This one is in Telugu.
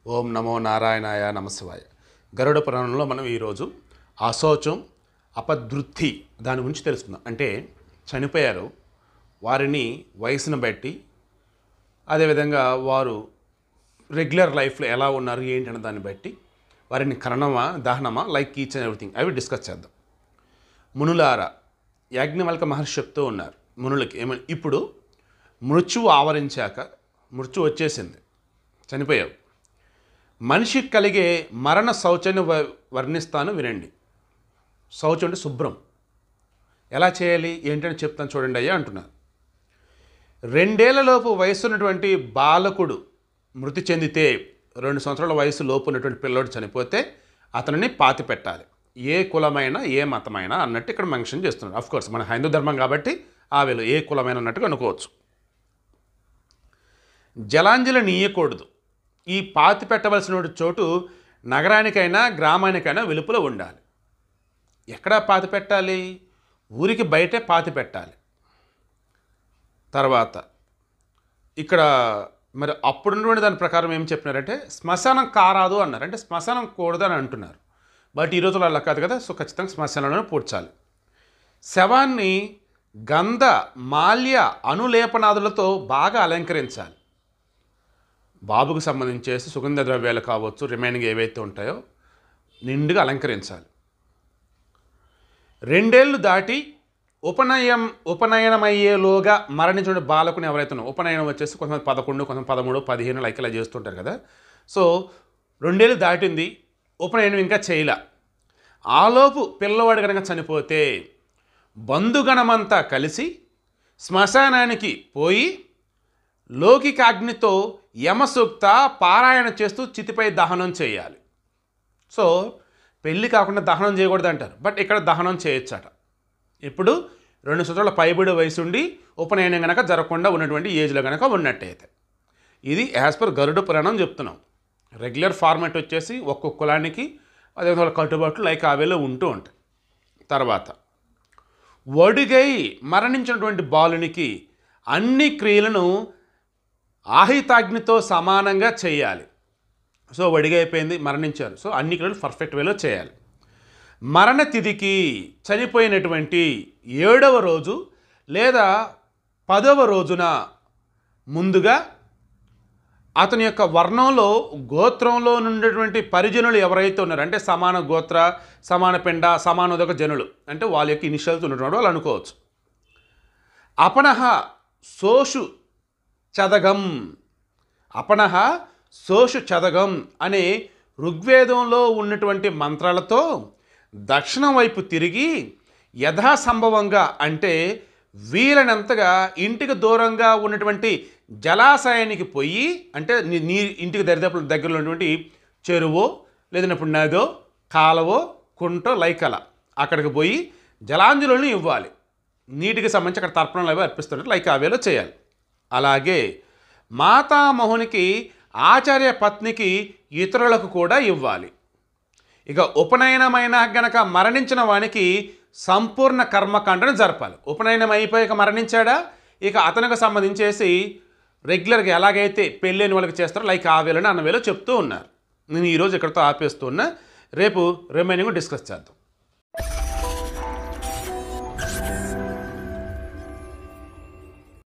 ఓం నమో నారాయణాయ నమశివాయ గరుడ పురాణంలో మనం ఈరోజు అశౌచం అపధృతి దాని గురించి తెలుసుకుందాం అంటే చనిపోయారు వారిని వయసును బట్టి అదేవిధంగా వారు రెగ్యులర్ లైఫ్లో ఎలా ఉన్నారు ఏంటి అనే దాన్ని బట్టి వారిని కరణమా దహనమా లైక్ ఈచ్ అండ్ ఎవ్రీథింగ్ అవి డిస్కస్ చేద్దాం మునులారా యాజ్ఞవల్క మహర్షి చెప్తూ ఉన్నారు మునులకి ఏమని ఇప్పుడు మృత్యువు ఆవరించాక మృత్యు వచ్చేసింది చనిపోయావు మనిషికి కలిగే మరణ శౌచాన్ని వ- వర్ణిస్తాను వినండి శౌచం అంటే శుభ్రం ఎలా చేయాలి ఏంటని చెప్తాను చూడండి అయ్యా అంటున్నారు రెండేళ్లలోపు వయసు ఉన్నటువంటి బాలకుడు మృతి చెందితే రెండు సంవత్సరాల వయసు లోపు ఉన్నటువంటి పిల్లోడు చనిపోతే అతనిని పాతి పెట్టాలి ఏ కులమైనా ఏ మతమైనా అన్నట్టు ఇక్కడ మెన్షన్ చేస్తున్నారు అఫ్ కోర్స్ మన హైందూ ధర్మం కాబట్టి ఆ వేలు ఏ కులమైన అన్నట్టుగా అనుకోవచ్చు జలాంజలి నీయకూడదు ఈ పాతి పెట్టవలసిన చోటు నగరానికైనా గ్రామానికైనా వెలుపల ఉండాలి ఎక్కడ పాతి పెట్టాలి ఊరికి బయటే పాతి పెట్టాలి తర్వాత ఇక్కడ మరి అప్పుడున్నటువంటి దాని ప్రకారం ఏం చెప్పినారంటే శ్మశానం కారాదు అన్నారు అంటే శ్మశానం కూడదు అని అంటున్నారు బట్ ఈ రోజుల్లో అలా కాదు కదా సో ఖచ్చితంగా శ్మశానంలోనే పూడ్చాలి శవాన్ని గంధ మాల్య అనులేపనాదులతో బాగా అలంకరించాలి బాబుకు సంబంధించేసి సుగంధ ద్రవ్యాలు కావచ్చు రిమైనింగ్ ఏవైతే ఉంటాయో నిండుగా అలంకరించాలి రెండేళ్లు దాటి ఉపనయం ఉపనయనమయ్యేలోగా మరణించిన బాలకుని ఎవరైతే ఉన్నారో, ఉపనయనం వచ్చేసి కొంతమంది పదకొండు కొంతమంది పదమూడు పదిహేను లైక్ ఇలా చేస్తుంటారు కదా సో రెండేళ్ళు దాటింది ఉపనయనం ఇంకా చేయలే ఆలోపు పిల్లవాడు కనుక చనిపోతే బంధుగణమంతా కలిసి శ్మశానానికి పోయి లౌకికాగ్నితో యమసూక్త పారాయణ చేస్తూ చితిపై దహనం చేయాలి సో పెళ్ళి కాకుండా దహనం చేయకూడదు అంటారు బట్ ఇక్కడ దహనం చేయొచ్చట ఇప్పుడు రెండు సంవత్సరాల పైబడి వయసు ఉండి ఉపనయనం కనుక జరగకుండా ఉన్నటువంటి ఏజ్లో కనుక ఉన్నట్టయితే ఇది యాజ్ పర్ గరుడ పురాణం చెప్తున్నాం రెగ్యులర్ ఫార్మాట్ వచ్చేసి ఒక్కొక్క కులానికి అదేవిధంగా వాళ్ళ కట్టుబాట్లు లైక్ ఆవేలో ఉంటూ ఉంటాయి తర్వాత వడిగై మరణించినటువంటి బాలునికి అన్ని క్రియలను ఆహితాగ్నితో సమానంగా చేయాలి సో వడిగా అయిపోయింది మరణించారు సో అన్ని క్రియలు పర్ఫెక్ట్ వేలో చేయాలి మరణ తిథికి చనిపోయినటువంటి ఏడవ రోజు లేదా పదవ రోజున ముందుగా అతని యొక్క వర్ణంలో గోత్రంలో నుండేటువంటి పరిజనులు ఎవరైతే ఉన్నారో అంటే సమాన గోత్ర సమాన పిండ సమానోదక జనులు అంటే వాళ్ళ యొక్క ఇనిషియల్స్ ఉన్నటువంటి వాళ్ళు అనుకోవచ్చు అపనహ సోషు చదగం అపనహ సోషు చదగం అనే ఋగ్వేదంలో ఉన్నటువంటి మంత్రాలతో దక్షిణం వైపు తిరిగి యథాసంభవంగా అంటే వీలైనంతగా ఇంటికి దూరంగా ఉన్నటువంటి జలాశయానికి పోయి అంటే నీ నీ ఇంటికి దరిదాపుల దగ్గరలో ఉన్నటువంటి చెరువో లేదన్నప్పుడు నదో కాలవో కుంటో లైకల అక్కడికి పోయి జలాంజలులను ఇవ్వాలి నీటికి సంబంధించి అక్కడ తర్పణలు అవి అర్పిస్తుంటే లైక్ అవేలో చేయాలి అలాగే మాతామోహునికి ఆచార్య పత్నికి ఇతరులకు కూడా ఇవ్వాలి ఇక ఉపనయనమైన గనక మరణించిన వానికి సంపూర్ణ కర్మకాండను జరపాలి ఉపనయనం అయిపోయాక మరణించాడా ఇక అతనికి సంబంధించేసి రెగ్యులర్గా ఎలాగైతే పెళ్ళైన వాళ్ళకి చేస్తారో లైక్ ఆ వేళని అన్న వేళ చెప్తూ ఉన్నారు నేను ఈరోజు ఇక్కడితో ఆపేస్తూ ఉన్నా రేపు రిమైనింగ్ డిస్కస్ చేద్దాం